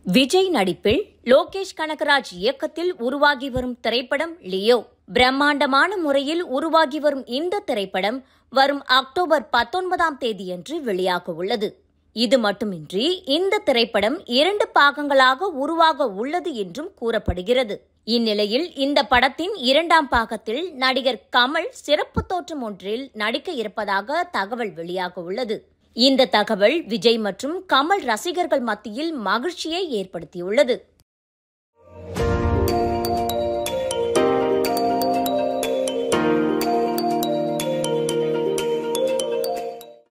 விஜய் நடிப்பில் லோகேஷ் கனகராஜ் இயக்கத்தில் உருவாகி வரும் திரைப்படம் லியோ பிரம்மாண்டமான முறையில் உருவாகி வரும் இந்த திரைப்படம் வரும் அக்டோபர் பத்தொன்பதாம் தேதியன்று வெளியாக உள்ளது இது மட்டுமின்றி இந்த திரைப்படம் இரண்டு பாகங்களாக உருவாக உள்ளது என்றும் கூறப்படுகிறது இந்நிலையில் இந்த படத்தின் இரண்டாம் பாகத்தில் நடிகர் கமல் சிறப்பு தோற்றம் ஒன்றில் நடிக்க இருப்பதாக தகவல் வெளியாக உள்ளது இந்த தகவல் விஜய் மற்றும் கமல் ரசிகர்கள் மத்தியில் மகிழ்ச்சியை ஏற்படுத்தியுள்ளது